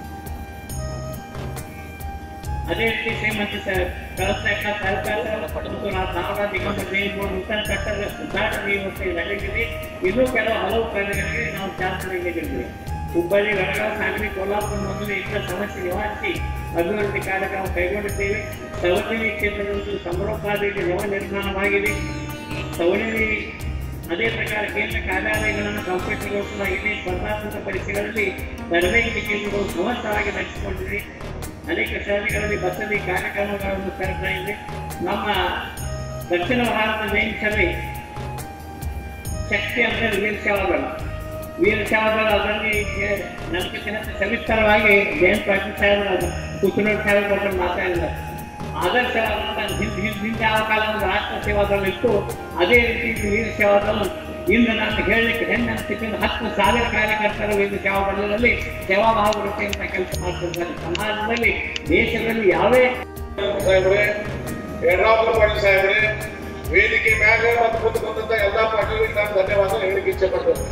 ಅದೇ ರೀತಿ ಶ್ರೀಮಂತ ಕಳಸಕ್ಕ ಸರ್ಕಾರ ಮತ್ತು ನಾಗರಾಜ ದಿಗಂಬರ ದೇವರು ನೂತನ ಕಟ್ಟಡ ಉದ್ಘಾಟನೆ ಇವತ್ತು ನಡೆಯಲಿದೆ ಇನ್ನೂ ಕೆಲವು ಹಲವು ಕಾರ್ಯಗಳಿಗೆ ನಾವು ಚಾಲನೆ ನೀಡಿದ್ದೇವೆ ಹುಬ್ಬಳ್ಳಿ ಬೆಳಗಾವಿ ಸಾಗಲಿ ಕೋಲ್ಹಾಪುರ ಮೊದಲು ಇತರ ಸಮಸ್ಯೆ ನಿವಾರಿಸಿ ಅಭಿವೃದ್ಧಿ ಕಾರ್ಯಕ್ರಮ ಕೈಗೊಂಡಿದ್ದೇವೆ ಸವಜನಿ ಕ್ಷೇತ್ರದಲ್ಲಿ ಸಮರೋಪಾದಿಯಲ್ಲಿ ನವ ನಿರ್ಮಾಣವಾಗಿದೆ ಸವಣಿ ಅದೇ ಪ್ರಕಾರ ಕೇಂದ್ರ ಕಾರ್ಯಾಲಯಗಳನ್ನು ಕಂಪ್ಯೂಟರ್ಗೊಳಿಸಲಾಗಿದೆ ಸ್ಪರ್ಧಾತ್ಮಕ ಪರೀಕ್ಷೆಗಳಲ್ಲಿ ತರಬೇತಿ ಕೇಂದ್ರಗಳು ಸಮರ್ಥವಾಗಿ ನಡೆಸಿಕೊಂಡಿದೆ ಅನೇಕ ಶಾಲೆಗಳಲ್ಲಿ ಬಸದಿ ಕಾರ್ಯಕ್ರಮಗಳನ್ನು ತರ್ತಾ ಇದೆ ನಮ್ಮ ದಕ್ಷಿಣ ಭಾರತ ಜೈನ ಸಭೆ ಶಕ್ತಿ ಅಂದರೆ ವೀರ ಸೇವಾದಳ ವೀರ ಸೇವಾದಳ ಅದರಲ್ಲಿ ನಮಗೆ ಸವಿಸ್ತರವಾಗಿ ಜಯಂತ್ ಪಾಟೀಲ್ ಸಾಹೇಬರ ಕುಚನೂರು ಸಾಹೇಬ್ ಬಗ್ಗೆ ಮಾತಾಡಿದ್ದಾರೆ ಆದರ್ಶವಾದಂಥ ಹಿಂದೆ ಹಿಂದೆ ಹಿಂದೆ ಯಾವ ಕಾಲ ಒಂದು ರಾಷ್ಟ್ರ ಸೇವಾದಳ ಇತ್ತು ಅದೇ ರೀತಿ ವೀರ ಸೇವಾದಳ ಇಂದು ನಾನು ಹೇಳಲಿಕ್ಕೆ ಹೆಣ್ಣು ಅನಿಸ್ತಿದ್ದು ಹತ್ತು ಸಾವಿರ ಕಾರ್ಯಕರ್ತರು ವೀರ ಸೇವಾದಳದಲ್ಲಿ ಸೇವಾ ಭಾವವೃತ್ತಿಯಿಂದ ಕೆಲಸ ಮಾಡ್ತಿದ್ದಾರೆ ಸಮಾಜದಲ್ಲಿ ದೇಶದಲ್ಲಿ ಯಾವೇ ಸಾಹೇಬ್ರೆ ಯಡ್ರಾಪುರ ಪಾಟೀಲ್ ಸಾಹೇಬ್ರೆ ವೇದಿಕೆ ಮ್ಯಾಗ ಮತ್ತು ಮುಂದೆ ಬಂದಂತ ಎಲ್ಲಾ ಪಾಟೀಲರಿಗೆ ನಾನು ಧನ್ಯವಾದ ಹೇಳಲಿಕ್ಕೆ ಇಚ್ಛೆ ಪಡ್ತೇನೆ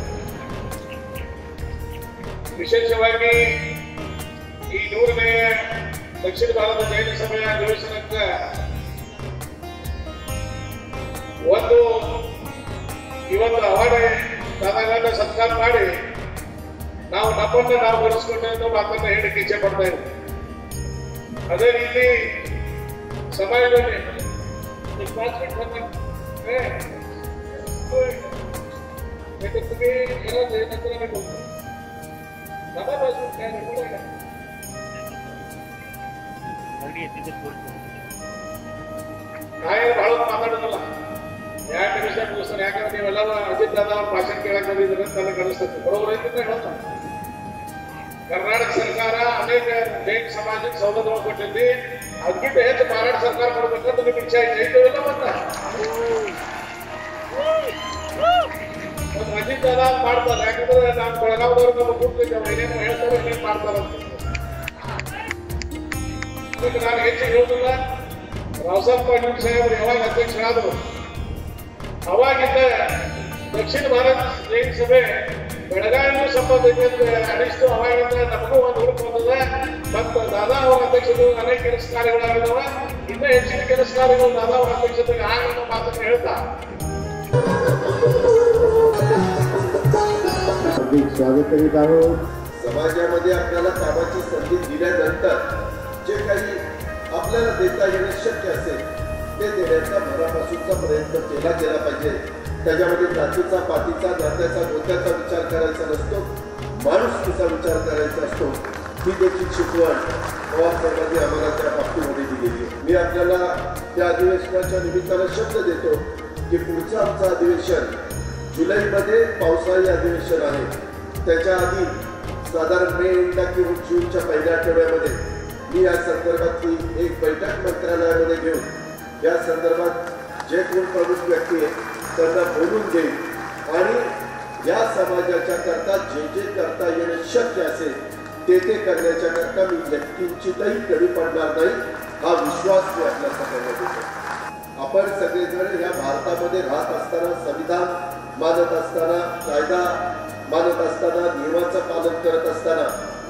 ವಿಶೇಷವಾಗಿ ಈ ನೂರನೇ ದಕ್ಷಿಣ ಭಾರತ ಜೈನ ಸಭೆಯ ಅಧಿವೇಶನಕ್ಕೆ ಒಂದು ಇವತ್ತು ಅವಾರ್ಡ್ ದಾದಾಗಂಡ ಸತ್ಕಾರ ಮಾಡಿ ನಾವು ನಮ್ಮನ್ನ ನಾವು ಬೆಳೆಸ್ಕೊಂಡೆ ಅನ್ನೋ ಮಾತನ್ನ ಹೇಳಿಕ್ಕೆ ಇಚ್ಛೆ ಪಡ್ತಾ ಇದ್ದೀವಿ ಅದೇ ರೀತಿ ಸಮಾಜದಲ್ಲಿ ಈ ಪಾಸ್ಪೋರ್ಟ್ ಬಂದ ಏ, ಓಯ್, ಯಾಕೆ तुम्ही घरात आहे, नंतर आम्ही बोलतो. दादा पासपोर्ट काय नाही, बोला ना. काय ಭಾಳ ಮಾತಾಡೋದಲ್ಲ ಯಾಕೆ ವಿಷಯ ಮುಗಿಸ್ತಾರೆ ಯಾಕಂದ್ರೆ ನೀವೆಲ್ಲ ಅಜಿತ್ ದಾದ ಅವ್ರ ಭಾಷಣ ಕೇಳಕ್ ಬಂದಿದ್ರೆ ಅಂತ ನನಗೆ ಅನಿಸ್ತದೆ ಬರೋबर ಐತಿ ಅಂತ ಹೇಳೋದು ಕರ್ನಾಟಕ ಸರ್ಕಾರ ಅನೇಕ ಜೈನ್ ಸಮಾಜಕ್ಕೆ ಸೌಲಭ್ಯ ಕೊಟ್ಟಿದ್ದಿ ಅದಕ್ಕಿಂತ ಹೆಚ್ಚು ಮಹಾರಾಷ್ಟ್ರ ಸರ್ಕಾರ ಕೊಡ್ಬೇಕಂತ ನಿಮ್ಗೆ ಇಚ್ಛೆ ಐತೆ ಐತವಿಲ್ಲ ಮತ್ತ ಒಂದು ಅಜಿತ್ ದಾದ ಅಂತ ಮಾಡ್ತಾರೆ ಯಾಕಂದ್ರೆ ನಾವು ಬೆಳಗಾವದವ್ರು ನಮ್ಮ ಕೂತ್ಕೊಂಡಿದ್ದೇವೆ ಏನೇನು ಹೇಳ್ತಾರೆ ಏನೇನು ಮಾಡ್ತಾರೆ ಅಂತ ಅದಕ್ಕೆ ನಾನು ಹೆಚ್ಚು ಹೇಳುದಿಲ್ಲ ರಾವಸಾಬ್ ಪಾಟೀಲ್ ಸಾಹೇಬರು ಯಾವಾಗ ಅಧ್ಯಕ್ಷರಾದರು ಅವಾಗಿದ್ದ ದಕ್ಷಿಣ ಭಾರತ ಜೈನ್ ಸಭೆ ಬೆಳಗಾವಿಗೂ ಸಂಬಂಧ ಇದೆ ಅಂತ ಅನಿಸ್ತು ಅವಾಗಿಂದ ನಮಗೂ ಒಂದು ಹುಡುಕು ಬಂದದ ಮತ್ತು ದಾದಾ ಅವರ ಅಧ್ಯಕ್ಷರು ಅನೇಕ ಕೆಲಸ ಕಾರ್ಯಗಳಾಗಿದ್ದಾವ ಇನ್ನೂ ಹೆಚ್ಚಿನ ಕೆಲಸ ಕಾರ್ಯಗಳು ದಾದಾ ಅವರ ಅಧ್ಯಕ್ಷತೆಗೆ ಆಗಲ್ಲ ಮಾತನ್ನು ಹೇಳ್ತಾ हार्दिक स्वागत करीत आहोत समाजामध्ये आपल्याला कामाची संधी दिल्यानंतर जे काही आपल्याला देता येणं शक्य असेल ते देण्याचा मनापासूनचा प्रयत्न केला गेला पाहिजे त्याच्यामध्ये जातीचा पातीचा नात्याचा गोत्याचा विचार करायचा नसतो माणुसकीचा विचार करायचा असतो ही देखील शिकवण पवार साहेबांनी आम्हाला त्या बाबतीमध्ये दिलेली आहे मी आपल्याला त्या अधिवेशनाच्या निमित्तानं शब्द देतो की पुढचं आमचं अधिवेशन जुलैमध्ये पावसाळी अधिवेशन आहे त्याच्या आधी साधारण मे एंडला किंवा जूनच्या पहिल्या आठवड्यामध्ये मी या संदर्भातली एक बैठक मंत्रालयामध्ये घेऊन या संदर्भात जे कोण प्रमुख व्यक्ती आहेत त्यांना बोलून देईन आणि या समाजाच्या करता जे जे करता येणं शक्य असेल ते ते करण्याच्या करता मी व्यक्तींचीतही कमी पडणार नाही हा विश्वास मी आपल्या सगळ्यांना देतो आपण सगळेजण ह्या भारतामध्ये राहत असताना संविधान मानत असताना कायदा मानत असताना नियमाचं पालन करत असताना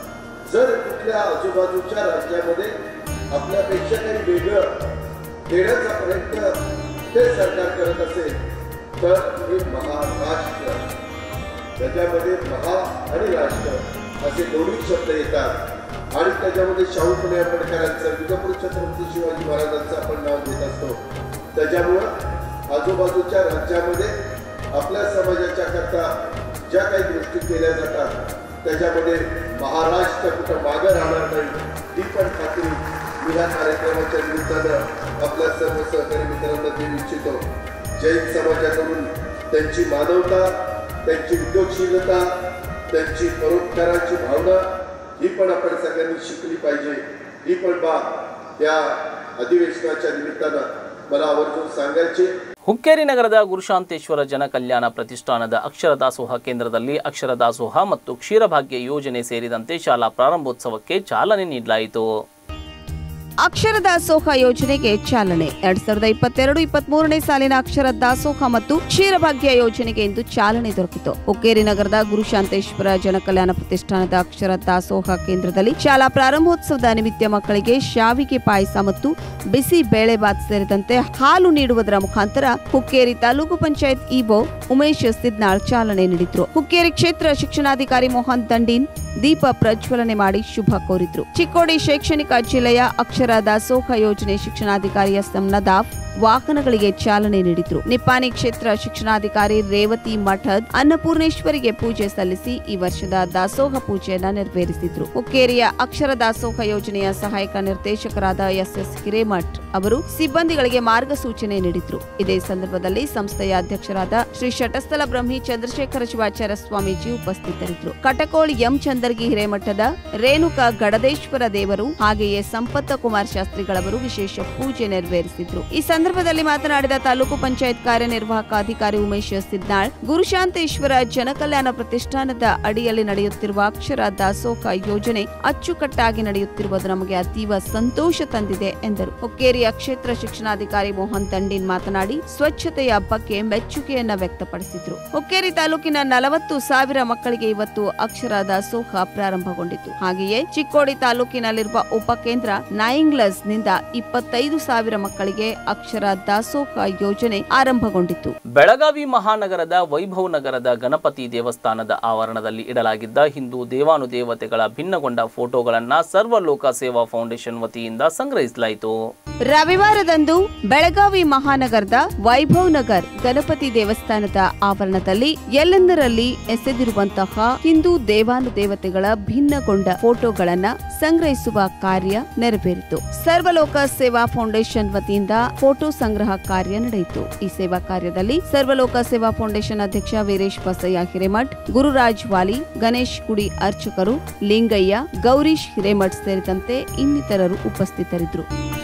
जर कुठल्या आजूबाजूच्या राज्यामध्ये आपल्यापेक्षा काही वेगळं देण्याचा प्रयत्न ते सरकार करत असेल तर हे महाराष्ट्र त्याच्यामध्ये महा आणि राष्ट्र असे दोन्ही शब्द येतात आणि त्याच्यामध्ये शाहू फुले आंबेडकरांचं विजापूर छत्रपती शिवाजी महाराजांचं आपण नाव घेत असतो त्याच्यामुळं आजूबाजूच्या राज्यामध्ये आपल्या समाजाच्या करता ज्या काही गोष्टी केल्या जातात त्याच्यामध्ये महाराष्ट्र कुठं मागं राहणार नाही ही पण खात्री मी या कार्यक्रमाच्या निमित्तानं आपल्या सर्व सहकारी मित्रांना देऊ इच्छितो जैन समाजाकडून त्यांची मानवता त्यांची उद्योगशीलता त्यांची परोपकाराची भावना ही पण आपण सगळ्यांनी शिकली पाहिजे ही पण बाब या अधिवेशनाच्या निमित्तानं मला आवर्जून सांगायची ಹುಕ್ಕೇರಿ ನಗರದ ಗುರುಶಾಂತೇಶ್ವರ ಜನ ಕಲ್ಯಾಣ ಪ್ರತಿಷ್ಠಾನದ ಅಕ್ಷರ ದಾಸೋಹ ಕೇಂದ್ರದಲ್ಲಿ ಅಕ್ಷರ ದಾಸೋಹ ಮತ್ತು ಕ್ಷೀರಭಾಗ್ಯ ಯೋಜನೆ ಸೇರಿದಂತೆ ಶಾಲಾ ಪ್ರಾರಂಭೋತ್ಸವಕ್ಕೆ ಚಾಲನೆ ನೀಡಲಾಯಿತು ಅಕ್ಷರ ದಾಸೋಹ ಯೋಜನೆಗೆ ಚಾಲನೆ ಎರಡ್ ಸಾವಿರದ ಇಪ್ಪತ್ತೆರಡು ಇಪ್ಪತ್ತ್ ಮೂರನೇ ಸಾಲಿನ ಅಕ್ಷರ ದಾಸೋಹ ಮತ್ತು ಕ್ಷೀರಭಾಗ್ಯ ಯೋಜನೆಗೆ ಇಂದು ಚಾಲನೆ ದೊರಕಿತು ಹುಕ್ಕೇರಿ ನಗರದ ಗುರುಶಾಂತೇಶ್ವರ ಜನಕಲ್ಯಾಣ ಪ್ರತಿಷ್ಠಾನದ ಅಕ್ಷರ ದಾಸೋಹ ಕೇಂದ್ರದಲ್ಲಿ ಶಾಲಾ ಪ್ರಾರಂಭೋತ್ಸವದ ನಿಮಿತ್ತ ಮಕ್ಕಳಿಗೆ ಶಾವಿಗೆ ಪಾಯಸ ಮತ್ತು ಬಿಸಿ ಬೇಳೆಬಾತ್ ಸೇರಿದಂತೆ ಹಾಲು ನೀಡುವುದರ ಮುಖಾಂತರ ಹುಕ್ಕೇರಿ ತಾಲೂಕು ಪಂಚಾಯತ್ ಇಒ ಉಮೇಶ್ ಸಿದ್ನಾಳ್ ಚಾಲನೆ ನೀಡಿದ್ರು ಹುಕ್ಕೇರಿ ಕ್ಷೇತ್ರ ಶಿಕ್ಷಣಾಧಿಕಾರಿ ಮೋಹನ್ ದಂಡೀನ್ ದೀಪ ಪ್ರಜ್ವಲನೆ ಮಾಡಿ ಶುಭ ಕೋರಿದ್ರು ಚಿಕ್ಕೋಡಿ ಶೈಕ್ಷಣಿಕ ಜಿಲ್ಲೆಯ ಅಕ್ಷರ ದಾಸೋಹ ಯೋಜನೆ ಶಿಕ್ಷಣಾಧಿಕಾರಿ ಎಸ್ ಎಂ ನದಾಫ್ ವಾಹನಗಳಿಗೆ ಚಾಲನೆ ನೀಡಿದ್ರು ನಿಪ್ಪಾಣಿ ಕ್ಷೇತ್ರ ಶಿಕ್ಷಣಾಧಿಕಾರಿ ರೇವತಿ ಮಠದ್ ಅನ್ನಪೂರ್ಣೇಶ್ವರಿಗೆ ಪೂಜೆ ಸಲ್ಲಿಸಿ ಈ ವರ್ಷದ ದಾಸೋಹ ಪೂಜೆಯನ್ನ ನೆರವೇರಿಸಿದ್ರು ಹುಕ್ಕೇರಿಯ ಅಕ್ಷರ ದಾಸೋಹ ಯೋಜನೆಯ ಸಹಾಯಕ ನಿರ್ದೇಶಕರಾದ ಎಸ್ ಎಸ್ ಹಿರೇಮಠ್ ಅವರು ಸಿಬ್ಬಂದಿಗಳಿಗೆ ಮಾರ್ಗಸೂಚನೆ ನೀಡಿದ್ರು ಇದೇ ಸಂದರ್ಭದಲ್ಲಿ ಸಂಸ್ಥೆಯ ಅಧ್ಯಕ್ಷರಾದ ಶ್ರೀ ಶಟಸ್ಥಲ ಬ್ರಹ್ಮಿ ಚಂದ್ರಶೇಖರ ಶಿವಾಚಾರ್ಯ ಸ್ವಾಮೀಜಿ ಉಪಸ್ಥಿತರಿದ್ದರು ಕಟಕೋಳ್ ಎಂ ಚಂದರ್ಗಿ ಹಿರೇಮಠದ ರೇಣುಕ ಗಡದೇಶ್ವರ ದೇವರು ಹಾಗೆಯೇ ಸಂಪತ್ತ ಕುಮಾರ್ ಶಾಸ್ತ್ರಿಗಳವರು ವಿಶೇಷ ಪೂಜೆ ನೆರವೇರಿಸಿದ್ರು ಈ ಸಂದರ್ಭದಲ್ಲಿ ಮಾತನಾಡಿದ ತಾಲೂಕು ಪಂಚಾಯತ್ ಕಾರ್ಯನಿರ್ವಾಹಕ ಅಧಿಕಾರಿ ಉಮೇಶ್ ಸಿದ್ನಾಳ್ ಗುರುಶಾಂತೇಶ್ವರ ಜನಕಲ್ಯಾಣ ಪ್ರತಿಷ್ಠಾನದ ಅಡಿಯಲ್ಲಿ ನಡೆಯುತ್ತಿರುವ ಅಕ್ಷರ ದಾಸೋಹ ಯೋಜನೆ ಅಚ್ಚುಕಟ್ಟಾಗಿ ನಡೆಯುತ್ತಿರುವುದು ನಮಗೆ ಅತೀವ ಸಂತೋಷ ತಂದಿದೆ ಎಂದರು ಹುಕ್ಕೇರಿಯ ಕ್ಷೇತ್ರ ಶಿಕ್ಷಣಾಧಿಕಾರಿ ಮೋಹನ್ ದಂಡೀನ್ ಮಾತನಾಡಿ ಸ್ವಚ್ಛತೆಯ ಬಗ್ಗೆ ಮೆಚ್ಚುಗೆಯನ್ನ ವ್ಯಕ್ತಪಡಿಸಿದ್ರು ಹುಕ್ಕೇರಿ ತಾಲೂಕಿನ ನಲವತ್ತು ಸಾವಿರ ಮಕ್ಕಳಿಗೆ ಇವತ್ತು ಅಕ್ಷರ ದಾಸೋಹ ಪ್ರಾರಂಭಗೊಂಡಿತು ಹಾಗೆಯೇ ಚಿಕ್ಕೋಡಿ ತಾಲೂಕಿನಲ್ಲಿರುವ ಉಪಕೇಂದ್ರ ನಾಯಿಂಗ್ಲಸ್ ನಿಂದ ಇಪ್ಪತ್ತೈದು ಸಾವಿರ ಮಕ್ಕಳಿಗೆ ಅಕ್ಷರ ಅಕ್ಷರ ದಾಸೋಹ ಯೋಜನೆ ಆರಂಭಗೊಂಡಿತು ಬೆಳಗಾವಿ ಮಹಾನಗರದ ವೈಭವ್ ನಗರದ ಗಣಪತಿ ದೇವಸ್ಥಾನದ ಆವರಣದಲ್ಲಿ ಇಡಲಾಗಿದ್ದ ಹಿಂದೂ ದೇವಾನುದೇವತೆಗಳ ಭಿನ್ನಗೊಂಡ ಫೋಟೋಗಳನ್ನ ಸರ್ವಲೋಕ ಸೇವಾ ಫೌಂಡೇಶನ್ ವತಿಯಿಂದ ಸಂಗ್ರಹಿಸಲಾಯಿತು ರವಿವಾರದಂದು ಬೆಳಗಾವಿ ಮಹಾನಗರದ ವೈಭವ್ ನಗರ್ ಗಣಪತಿ ದೇವಸ್ಥಾನದ ಆವರಣದಲ್ಲಿ ಎಲ್ಲೆಂದರಲ್ಲಿ ಎಸೆದಿರುವಂತಹ ಹಿಂದೂ ದೇವಾನುದೇವತೆಗಳ ಭಿನ್ನಗೊಂಡ ಫೋಟೋಗಳನ್ನ ಸಂಗ್ರಹಿಸುವ ಕಾರ್ಯ ನೆರವೇರಿತು ಸರ್ವಲೋಕ ಸೇವಾ ಫೌಂಡೇಶನ್ ವತಿಯಿಂದ ಫೋಟೋ ಸಂಗ್ರಹ ಕಾರ್ಯ ನಡೆಯಿತು ಈ ಸೇವಾ ಕಾರ್ಯದಲ್ಲಿ ಸರ್ವಲೋಕ ಸೇವಾ ಫೌಂಡೇಶನ್ ಅಧ್ಯಕ್ಷ ವೀರೇಶ್ ಬಸಯ್ಯ ಹಿರೇಮಠ್ ಗುರುರಾಜ್ ವಾಲಿ ಗಣೇಶ್ ಗುಡಿ ಅರ್ಚಕರು ಲಿಂಗಯ್ಯ ಗೌರೀಶ್ ಹಿರೇಮಠ್ ಸೇರಿದಂತೆ ಇನ್ನಿತರರು ಉಪಸ್ಥಿತರಿದ್ದರು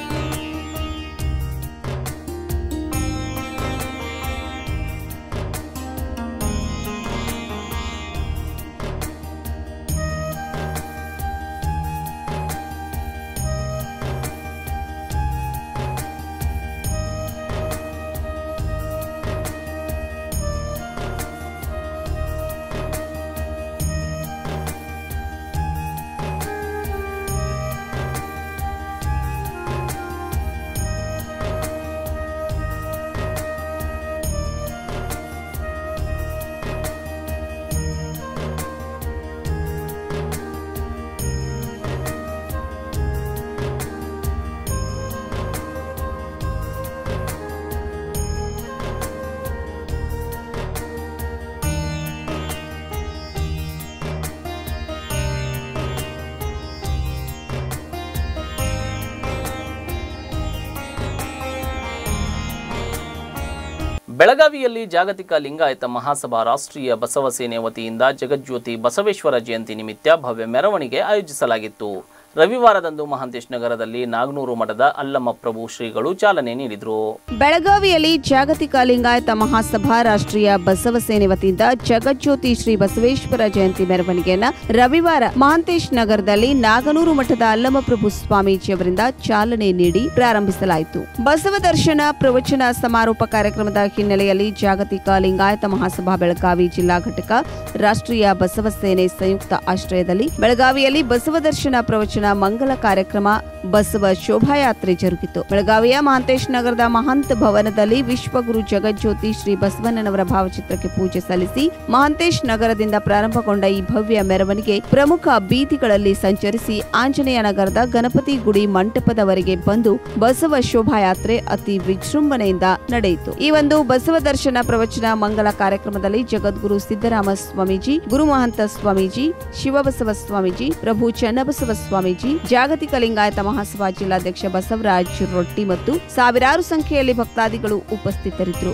ಬೆಳಗಾವಿಯಲ್ಲಿ ಜಾಗತಿಕ ಲಿಂಗಾಯತ ಮಹಾಸಭಾ ರಾಷ್ಟ್ರೀಯ ಬಸವ ಸೇನೆ ವತಿಯಿಂದ ಜಗಜ್ಯೋತಿ ಬಸವೇಶ್ವರ ಜಯಂತಿ ನಿಮಿತ್ತ ಭವ್ಯ ಮೆರವಣಿಗೆ ಆಯೋಜಿಸಲಾಗಿತ್ತು ರವಿವಾರದಂದು ಮಹಾಂತೇಶ್ ನಗರದಲ್ಲಿ ನಾಗನೂರು ಮಠದ ಅಲ್ಲಮ್ಮ ಪ್ರಭು ಶ್ರೀಗಳು ಚಾಲನೆ ನೀಡಿದರು ಬೆಳಗಾವಿಯಲ್ಲಿ ಜಾಗತಿಕ ಲಿಂಗಾಯತ ಮಹಾಸಭಾ ರಾಷ್ಟ್ರೀಯ ಬಸವ ಸೇನೆ ವತಿಯಿಂದ ಜಗಜ್ಯೋತಿ ಶ್ರೀ ಬಸವೇಶ್ವರ ಜಯಂತಿ ಮೆರವಣಿಗೆಯನ್ನ ರವಿವಾರ ಮಹಾಂತೇಶ್ ನಗರದಲ್ಲಿ ನಾಗನೂರು ಮಠದ ಅಲ್ಲಮಪ್ರಭು ಸ್ವಾಮೀಜಿ ಅವರಿಂದ ಚಾಲನೆ ನೀಡಿ ಪ್ರಾರಂಭಿಸಲಾಯಿತು ಬಸವ ದರ್ಶನ ಪ್ರವಚನ ಸಮಾರೋಪ ಕಾರ್ಯಕ್ರಮದ ಹಿನ್ನೆಲೆಯಲ್ಲಿ ಜಾಗತಿಕ ಲಿಂಗಾಯತ ಮಹಾಸಭಾ ಬೆಳಗಾವಿ ಜಿಲ್ಲಾ ಘಟಕ ರಾಷ್ಟ್ರೀಯ ಬಸವ ಸೇನೆ ಸಂಯುಕ್ತ ಆಶ್ರಯದಲ್ಲಿ ಬೆಳಗಾವಿಯಲ್ಲಿ ಬಸವ ದರ್ಶನ ಪ್ರವಚನ ಮಂಗಲ ಕಾರ್ಯಕ್ರಮ ಬಸವ ಶೋಭಾಯಾತ್ರೆ ಜರುಗಿತು ಬೆಳಗಾವಿಯ ಮಹಾಂತೇಶ್ ನಗರದ ಮಹಂತ್ ಭವನದಲ್ಲಿ ವಿಶ್ವಗುರು ಜಗಜ್ಯೋತಿ ಶ್ರೀ ಬಸವಣ್ಣನವರ ಭಾವಚಿತ್ರಕ್ಕೆ ಪೂಜೆ ಸಲ್ಲಿಸಿ ಮಹಾಂತೇಶ್ ನಗರದಿಂದ ಪ್ರಾರಂಭಗೊಂಡ ಈ ಭವ್ಯ ಮೆರವಣಿಗೆ ಪ್ರಮುಖ ಬೀದಿಗಳಲ್ಲಿ ಸಂಚರಿಸಿ ಆಂಜನೇಯ ನಗರದ ಗಣಪತಿ ಗುಡಿ ಮಂಟಪದವರೆಗೆ ಬಂದು ಬಸವ ಶೋಭಾಯಾತ್ರೆ ಅತಿ ವಿಜೃಂಭಣೆಯಿಂದ ನಡೆಯಿತು ಈ ಒಂದು ಬಸವ ದರ್ಶನ ಪ್ರವಚನ ಮಂಗಲ ಕಾರ್ಯಕ್ರಮದಲ್ಲಿ ಜಗದ್ಗುರು ಸಿದ್ದರಾಮ ಸ್ವಾಮೀಜಿ ಗುರು ಮಹಂತ ಸ್ವಾಮೀಜಿ ಶಿವಬಸವ ಸ್ವಾಮೀಜಿ ಪ್ರಭು ಚನ್ನಬಸವ ಸ್ವಾಮೀಜಿ ಜಾಗತಿಕ ಲಿಂಗಾಯತ ಮಹಾಸಭಾ ಜಿಲ್ಲಾಧ್ಯಕ್ಷ ಬಸವರಾಜ್ ರೊಟ್ಟಿ ಮತ್ತು ಸಾವಿರಾರು ಸಂಖ್ಯೆಯಲ್ಲಿ ಭಕ್ತಾದಿಗಳು ಉಪಸ್ಥಿತರಿದ್ದರು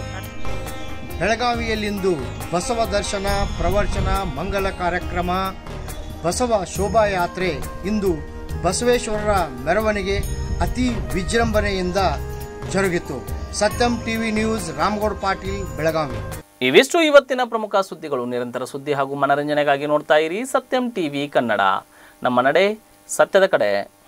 ಬೆಳಗಾವಿಯಲ್ಲಿಂದು ಬಸವ ದರ್ಶನ ಪ್ರವಚನ ಮಂಗಲ ಕಾರ್ಯಕ್ರಮ ಬಸವ ಶೋಭಾಯಾತ್ರೆ ಇಂದು ಬಸವೇಶ್ವರರ ಮೆರವಣಿಗೆ ಅತಿ ವಿಜೃಂಭಣೆಯಿಂದ ಜರುಗಿತು ಸತ್ಯಂ ಟಿವಿ ನ್ಯೂಸ್ ರಾಮಗೌಡ ಪಾಟೀಲ್ ಬೆಳಗಾವಿ ಇವಿಷ್ಟು ಇವತ್ತಿನ ಪ್ರಮುಖ ಸುದ್ದಿಗಳು ನಿರಂತರ ಸುದ್ದಿ ಹಾಗೂ ಮನರಂಜನೆಗಾಗಿ ನೋಡ್ತಾ ಇರಿ ಸತ್ಯಂ ಟಿವಿ ಕನ್ನಡ ನಮ್ಮ ನಡೆ ಸತ್ಯದ ಕಡೆ